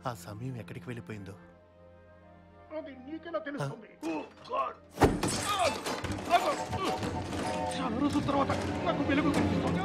ఆ సమయం ఎక్కడికి వెళ్ళిపోయిందో అది నీకెలా తెలుస్తుంది ఓ గాడ్ చాలా రోజుల తర్వాత నాకు వెలుగు కనిపిస్తుంది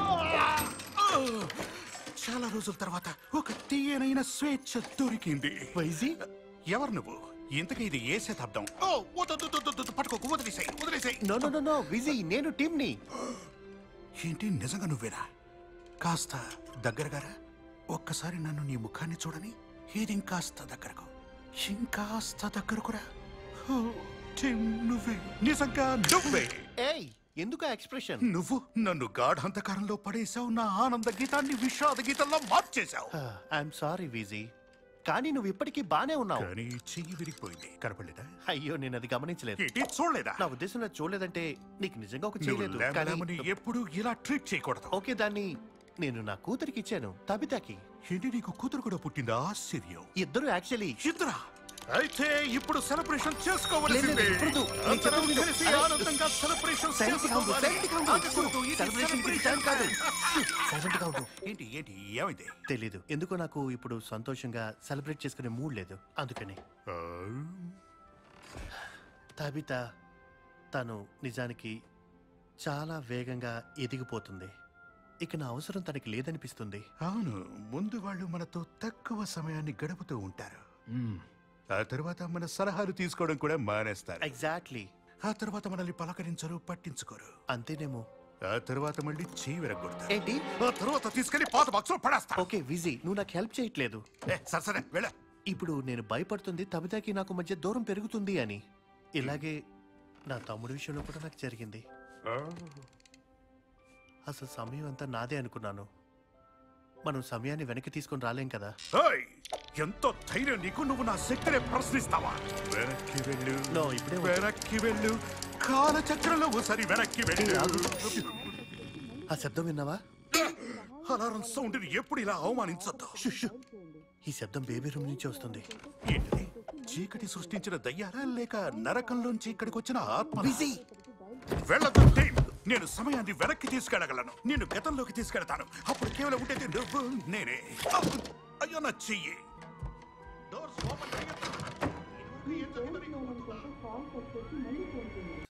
చాలా రోజుల తర్వాత ఒక తీయనైన స్వేచ్ఛ దొరికింది వైజీ ఎవరు నువ్వు ఇంతకీ ఇది ఏ శతాబ్దం ఓ వద్దు, వద్దు, వద్దు, వద్దు, పట్టుకోకు వదిలేసాయి వదిలేసాయి no no no no Viji నేను టీంని ఏంటి నిజంగా నువ్వేనా కాస్త దగ్గరగారా ఒక్కసారి నన్ను నీ ముఖాన్ని చూడని ఇది ఇంకాస్త దగ్గరకు ఇంకాస్త దగ్గరకురా ఓ, టిమ్, నువ్వే నిజంగా నువ్వే ఏయ్ ఎందుకు ఎక్స్ప్రెషన్ నువ్వు నన్ను గాఢాంధకారంలో పడేశావు నా ఆనంద గీతాన్ని విషాద గీతంలో మార్చేశావు ఐఎమ్ సారీ విజీ కానీ నువ్వు ఇప్పటికీ బానే ఉన్నావు కానీ చెయ్యి విరిగిపోయింది కనపడలేదా అయ్యో నేను అది గమనించలేదు ఏంటి చూడలేదా నా ఉద్దేశంలో చూడలేదంటే నీకు నిజంగా ఒక నువ్వు చేయలేదు కానీ లేమని ఎప్పుడు ఇలా ట్రీట్ చేయకూడదు ఓకే దాన్ని నేను నా కూతురికి ఇచ్చాను తబితాకి ఏంటి నీకు కూతురు కూడా పుట్టిందా ఆశ్చర్యం ఇద్దరు యాక్చువల్లీ ఇద్దరా అయితే ఇప్పుడు సెలబ్రేషన్ చేసుకోవలసిందే లేదు, ఇప్పుడు నేను అందరం చెప్పేది కలిసి అరే, ఆనందంగా సెలబ్రేషన్ సైలెంట్ గా ఉండు, సైలెంట్ గా ఉండు. ఆగకూడదు, ఇది సెలబ్రేషన్ కి celebration టైం కాదు సైలెంట్ గా ఉండు ఏంటి ఏంటి ఏమైంది తెలీదు ఎందుకో నాకు ఇప్పుడు సంతోషంగా సెలబ్రేట్ చేసుకునే మూడ్ లేదు అందుకని ఆ, తబిత తను నిజానికి చాలా వేగంగా ఎదిగిపోతుంది ఇక నా అవసరం తనకి లేదనిపిస్తుంది అవును ముందు వాళ్ళు మనతో తక్కువ సమయాన్ని గడుపుతూ ఉంటారు ఆ తర్వాత మన సలహాలు తీసుకోవడం కూడా మానేస్తారు ఎగ్జాక్ట్లీ ఆ తర్వాత మనల్ని పలకరించరు పట్టించుకోరు అంతేనేమో ఆ తర్వాత మళ్ళీ చేయి విరగొడతారు ఏంటి ఆ తర్వాత తీసుకెళ్లి పాత బాక్స్ లో పడేస్తా ఓకే విజీ నువ్వు నాకు హెల్ప్ చేయట్లేదు ఏ, సరే సరే వెళ్ళ ఇప్పుడు నేను భయపడుతుంది తబితాకి నాకు మధ్య దూరం పెరుగుతుంది అని ఇలాగే నా తమ్ముడి విషయంలో కూడా నాకు జరిగింది అసలు సమయం అంతా నాదే అనుకున్నాను మనం సమయాన్ని వెనక్కి తీసుకొని రాలేం కదా ఏయ్! ఎంతో ధైర్యం నీకు నువ్వు నా శక్తిని ప్రశ్నిస్తావా వెనక్కి వెళ్ళు No, ఇప్పుడే వద్దు. వెనక్కి వెళ్ళు కాలచక్రంలో ఒకసారి వెనక్కి వెళ్ళు ఆ శబ్దం విన్నావా అలారం సౌండ్ ఎప్పుడు ఇలా అవమానించొద్దు షు, షు. ఈ శబ్దం బేబీ రూమ్ నుంచి వస్తుంది ఏంటిది చీకటి సృష్టించిన దయ్యారా లేక నరకంలోంచి ఇక్కడికి వచ్చిన ఆత్మ బిజీ వెళ్ళదు టీం నేను సమయాన్ని వెనక్కి తీసుకెళ్ళగలను నేను గతంలోకి తీసుకెళ్తాను అప్పుడు కేవలం ఉండేది నువ్వు నేనే అయ్యో నా చెయ్యి Doors open చేయొద్దు.